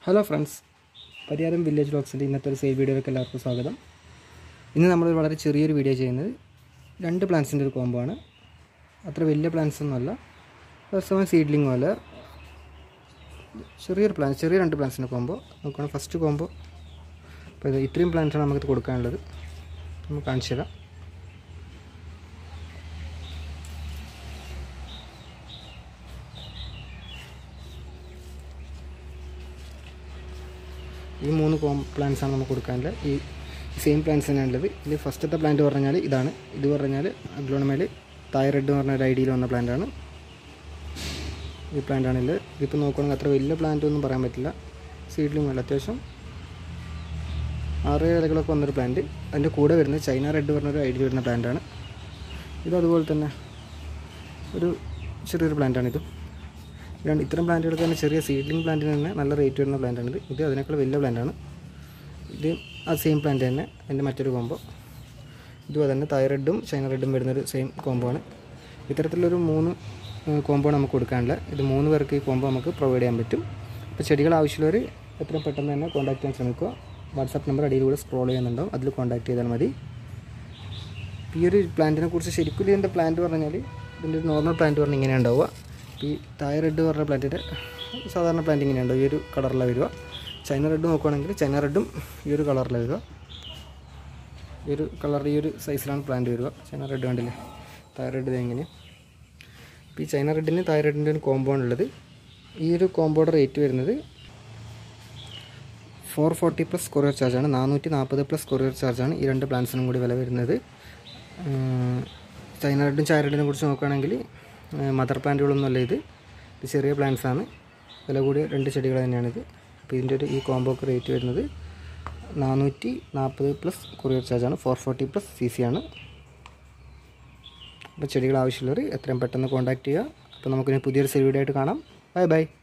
hello friends Pariyaram village വ്ളോഗ്സിൻ്റെ ഇന്നത്തെ ഒരു സെയിൽ വീഡിയോയിലേക്ക് എല്ലാവർക്കും സ്വാഗതം ഇന്ന് നമ്മൾ വളരെ ചെറിയൊരു വീഡിയോ ചെയ്യുന്നത് രണ്ട് പ്ലാന്റ്സിൻ്റെ ഒരു കോംബോ ആണ് അത്ര വലിയ പ്ലാന്റ്സ് ഒന്നുമല്ല അതേസമയം സീഡ്ലിംഗ് പോലെ ചെറിയൊരു പ്ലാന്റ് ചെറിയ രണ്ട് പ്ലാന്റ്സിൻ്റെ കോംബോ നോക്കുകയാണെങ്കിൽ ഫസ്റ്റ് കോംബോ അപ്പോൾ ഇത് ഇത്രയും പ്ലാന്റ്സാണ് നമുക്ക് കൊടുക്കാനുള്ളത് നമുക്ക് കാണിച്ചു തരാം ഈ മൂന്ന് കോം പ്ലാന്റ്സ് ആണ് നമുക്ക് കൊടുക്കാനുള്ളത് ഈ സെയിം പ്ലാന്റ്സ് തന്നെയാണ് ഉള്ളത് ഇതിൽ ഫസ്റ്റത്തെ പ്ലാന്റ് പറഞ്ഞാൽ ഇതാണ് ഇത് പറഞ്ഞാൽ അഗ്ലോണമേൽ തൈറെഡ് എന്ന് പറഞ്ഞ ഒരു ഐഡിയയിൽ വന്ന പ്ലാന്റ് ആണ് ഈ പ്ലാന്റ് ആണിത് ഇതിപ്പോൾ നോക്കുകയാണെങ്കിൽ അത്ര വലിയ പ്ലാന്റ് ഒന്നും പറയാൻ പറ്റില്ല സീഡ്ലിംഗ് അല്ല അത്യാവശ്യം ആറ് ഇലകളൊക്കെ വന്നൊരു പ്ലാന്റ് അതിൻ്റെ കൂടെ വരുന്നത് ചൈന റെഡ് പറഞ്ഞൊരു ഐഡിയ വരുന്ന പ്ലാന്റ് ആണ് ഇത് അതുപോലെ തന്നെ ഒരു ചെറിയൊരു പ്ലാന്റ് ആണിത് രണ്ട് ഇത്തരം പ്ലാന്റുകൾക്ക് തന്നെ ചെറിയ സീഡ്ലിംഗ് പ്ലാന്റിന് തന്നെ നല്ല റേറ്റ് വരുന്ന പ്ലാന്റാണിത് ഇത് അതിനേക്കാൾ വലിയ പ്ലാന്റാണ് ഇത് ആ സെയിം പ്ലാന്റ് തന്നെ അതിൻ്റെ മറ്റൊരു കോംബോ ഇതും അതന്നെ തൈറെഡും ചൈന റെഡും വരുന്നൊരു സെയിം കോംബോ ആണ് ഇത്തരത്തിലൊരു മൂന്ന് കോംബോ നമുക്ക് കൊടുക്കാനുള്ള ഇത് മൂന്ന് പേർക്ക് ഈ കോംബോ നമുക്ക് പ്രൊവൈഡ് ചെയ്യാൻ പറ്റും അപ്പോൾ ചെടികൾ ആവശ്യമുള്ളവർ എത്രയും പെട്ടെന്ന് തന്നെ കോൺടാക്ട് ചെയ്യാൻ ശ്രമിക്കുക വാട്സാപ്പ് നമ്പർ അടിയിലൂടെ സ്ക്രോൾ ചെയ്യുന്നുണ്ടാവും അതിൽ കോൺടാക്ട് ചെയ്താൽ മതി ഈ ഒരു പ്ലാന്റിനെ കുറിച്ച് ശരിക്കും ഇതിൻ്റെ പ്ലാന്റ് പറഞ്ഞാൽ ഇതിൻ്റെ ഒരു നോർമൽ പ്ലാന്റ് പറഞ്ഞാൽ ഇങ്ങനെ ഉണ്ടാവുക ഈ തായ് റെഡ് പറഞ്ഞ പ്ലാന്റിൻ്റെ സാധാരണ പ്ലാന്റ് ഇങ്ങനെ ഉണ്ടാവും ഈ ഒരു കളറിലാണ് വരിക ചൈന റെഡ് നോക്കുകയാണെങ്കിൽ ചൈന റെഡും ഈ ഒരു കളറിലാണ് വരിക ഈ ഒരു കളർ ഈ ഒരു സൈസിലാണ് പ്ലാന്റ് വരിക ചൈന റെഡ് കണ്ടില്ലേ തായ് റെഡ് ഇത് എങ്ങനെ ഇപ്പോൾ ഈ ചൈന റെഡിന് തായ് റെഡിൻ്റെ ഒരു കോമ്പോ ഉള്ളത് ഈ ഒരു കോമ്പോയുടെ റേറ്റ് വരുന്നത് ഫോർ ഫോർട്ടി പ്ലസ് കൊറിയർ ചാർജാണ് നാനൂറ്റി നാൽപ്പത് പ്ലസ് കൊറിയർ ചാർജാണ് ഈ രണ്ട് പ്ലാൻസിനും കൂടി വില വരുന്നത് ചൈന റെഡും ചായ റെഡിനെ കുറിച്ച് നോക്കുകയാണെങ്കിൽ മദർ പ്ലാന്റുകളൊന്നുമല്ല ഇത് ഇത് ചെറിയ പ്ലാന്റ്സ് ആണ് വില കൂടിയ രണ്ട് ചെടികൾ തന്നെയാണിത് അപ്പോൾ ഇതിൻ്റെ ഒരു ഈ കോമ്പോക്ക് റേറ്റ് വരുന്നത് നാനൂറ്റി നാൽപ്പത് പ്ലസ് കൊറിയർ ചാർജാണ് four forty plus C C ആണ് അപ്പോൾ ചെടികൾ ആവശ്യമുള്ളവർ എത്രയും പെട്ടെന്ന് കോൺടാക്റ്റ് ചെയ്യുക അപ്പോൾ നമുക്കിനി പുതിയൊരു സെൽ വീഡിയോ ആയിട്ട് കാണാം ബൈ ബൈ